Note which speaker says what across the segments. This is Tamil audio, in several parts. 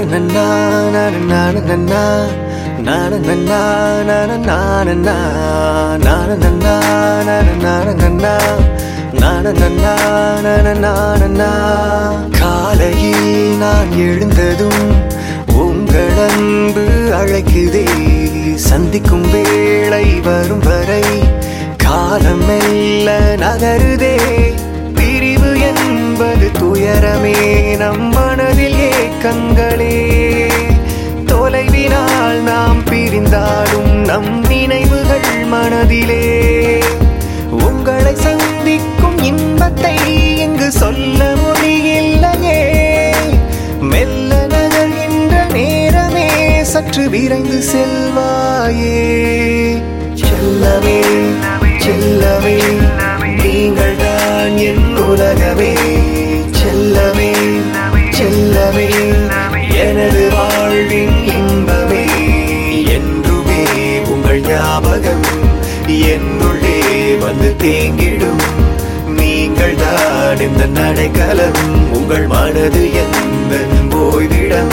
Speaker 1: நன்னா நான நான நன்னா நான நன்னா நான நான நான நன்னா நான நான நன்னா நான நன்னா நான நான காலையில் நான் எழுந்ததும் உங்கள் அன்பு அழைக்குதே சந்திக்கும் வேளை வரும் வரை காலம் மெல்ல நகருதே பிரிவு என்பது துயரமே நம் மனதில் ஏக்கங்களே தொலைவினால் நாம் பிரிந்தாலும் நம் நினைவுகள் மனதிலே உங்களை சந்திக்கும் இன்பத்தை இங்கு சொல்ல மொழியில்லையே மெல்ல நகர்கின்ற நேரமே சற்று விரைந்து செல்வாயே செல்லவே செல்லவே நீங்கள் தான் என் உலகமே செல்லவே செல்லவே எனது வாழ்வின் இன்பமே என்றுமே உங்கள் ஞாபகம் என்னுள்ளே வந்து தேங்கிடும் நீங்கள் தான் இந்த நடைக்கலம் உங்கள் மனது எந்த ஓய்விடம்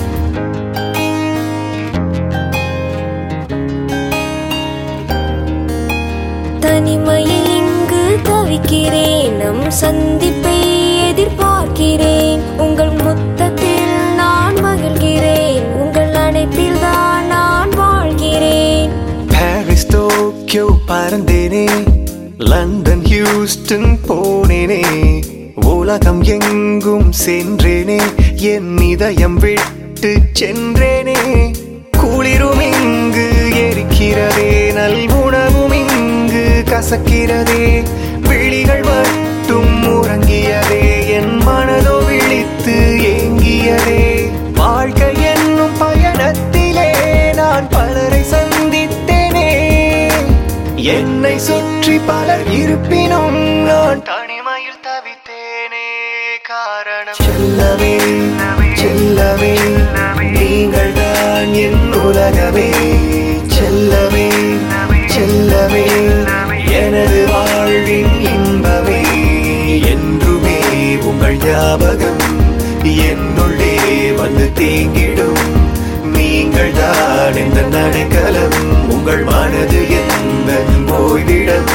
Speaker 2: தனிமையில் இங்கு தவிக்கிறேன் நம் சந்திப்பை எதிர்பார்க்கிறேன் உங்கள் முத்தத்தில் நான் மகிழ்கிறேன் உங்கள் அணைப்பில் தான் நான் வாழ்கிறேன்
Speaker 1: பாரிஸ் டோக்கியோ பறந்தேனே லண்டன் ஹியூஸ்டன் போனேனே உலகம் எங்கும் சென்றேனே என் இதயம் விட்டு சென்றேனே குளிரும் இங்கு எரிக்கிறதே நல் உணவும் இங்கு கசக்கிறதே விழிகள் மட்டும் உறங்கியதே என் மனதோ விழித்து ஏங்கியதே வாழ்க்கை என்னும் பயணத்திலே நான் பலரை சந்தித்தேனே என்னை சுற்றி பலர் இருப்பினும் நான் தனிமையில் தவித்தேனே காரணம் செல்லவே செல்லவே நீங்கள் தான் என் உலகமே செல்லவே செல்லவே எனது வாழ்வின் இன்பமே என்றுமே உங்கள் ஞாபகம் என்னுள்ளே வந்து தேங்கிடும் நீங்கள் தான் இந்த நடைக்கலம் உங்கள் மனது எந்த ஓய்விடம்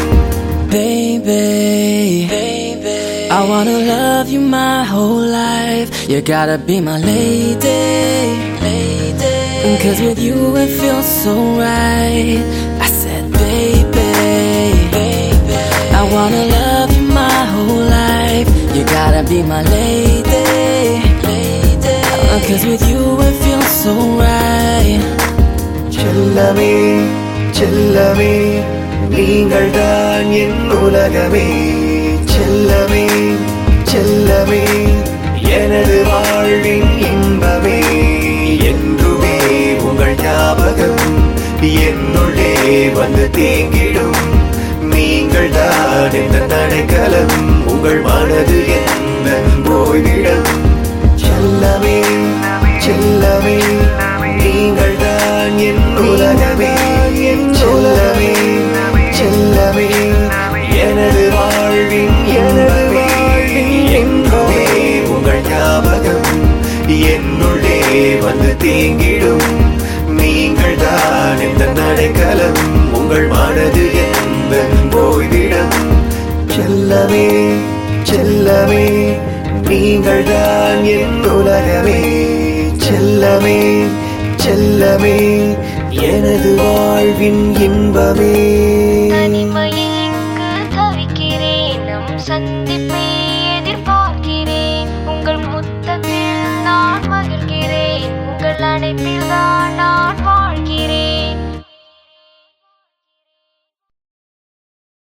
Speaker 3: Baby, baby, I wanna love you my whole life. You gotta be my lady, lady. Cause with you it feels so right. I said, baby, baby, I wanna love you my whole life. You gotta be my lady, lady. Cause with you it feels so right.
Speaker 1: செல்லவே செல்லவே நீங்கள் தான் என் உலகமே செல்லவே செல்லவே எனது வாழ்வின் இன்பமே என்றுமே உங்கள் ஞாபகம் என்னுள்ளே வந்து தேங்கிடும் நீங்கள் தான் இந்த நடைக்கலம் உங்கள் மனது எந்த ஓய்விடம் செல்லவே செல்லவே நீங்கள் தான் என் உலகமே என் செல்லவே செல்லவே எனது வாழ்வின் எனது வாழ்வின் என்றுமே உங்கள் ஞாபகம் என்னுள்ளே வந்து தேங்கிடும் நீங்கள் தான் இந்த நடைக்கலம் உங்கள் மனது எந்த ஓய்விடம் செல்லவே செல்லவே நீங்கள் தான் என் உலகமே செல்லவே செல்லவே எனது வாழ்வின் இன்பமே
Speaker 2: தனிமையில் இங்கு தவிக்கிறேன் நம் சந்திப்பை எதிர்பார்க்கிறேன் உங்கள் முத்தத்தில் நான் மகிழ்கிறேன் உங்கள் அணைப்பில் தான்